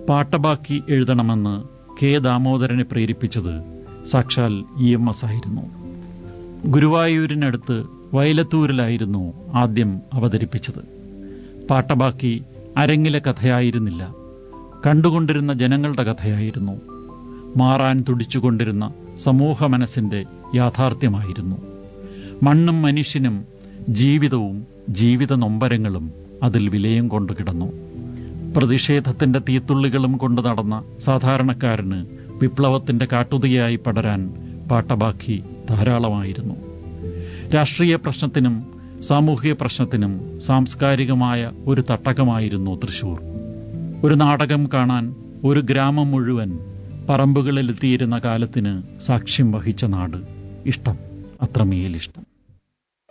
പാട്ടബാക്കി എഴുതണമെന്ന് K ദാമോദരനെ പ്രേരിപ്പിച്ചത് സാക്ഷാൽ E M S ആയിരുന്നു ഗുരുവായൂരിനടുത്ത് വയലത്തൂരിലായിരുന്നു ആദ്യം അവതരിപ്പിച്ചത് പാട്ടബാക്കി അരങ്ങിലെ കഥയായിരുന്നില്ല കണ്ടുകൊണ്ടിരുന്ന ജനങ്ങളുടെ കഥയായിരുന്നു മാറാൻ തുടിച്ചുകൊണ്ടിരുന്ന സമൂഹ മനസ്സിന്റെ യാഥാർത്ഥ്യമായിരുന്നു മണ്ണും മനുഷ്യനും ജീവിതവും ജീവിത നൊമ്പരങ്ങളും അതിൽ വിലയം കൊണ്ടു കിടന്നു പ്രതിഷേധത്തിന്റെ തീത്തുള്ളികളും കൊണ്ടു നടന്ന സാധാരണക്കാരന് വിപ്ലവത്തിന്റെ കാട്ടുതയായി പടരാൻ പാട്ടബാക്കി ധാരാളമായിരുന്നു രാഷ്ട്രീയ പ്രശ്നത്തിനും സാമൂഹിക പ്രശ്നത്തിനും സാംസ്കാരികമായ ഒരു തട്ടകമായിരുന്നു തൃശൂർ ഒരു നാടകം കാണാൻ ഒരു ഗ്രാമം മുഴുവൻ പറമ്പുകളിലെത്തിയിരുന്ന കാലത്തിന് സാക്ഷ്യം വഹിച്ച നാട് ഇഷ്ടം അത്രമേൽ ഇഷ്ടം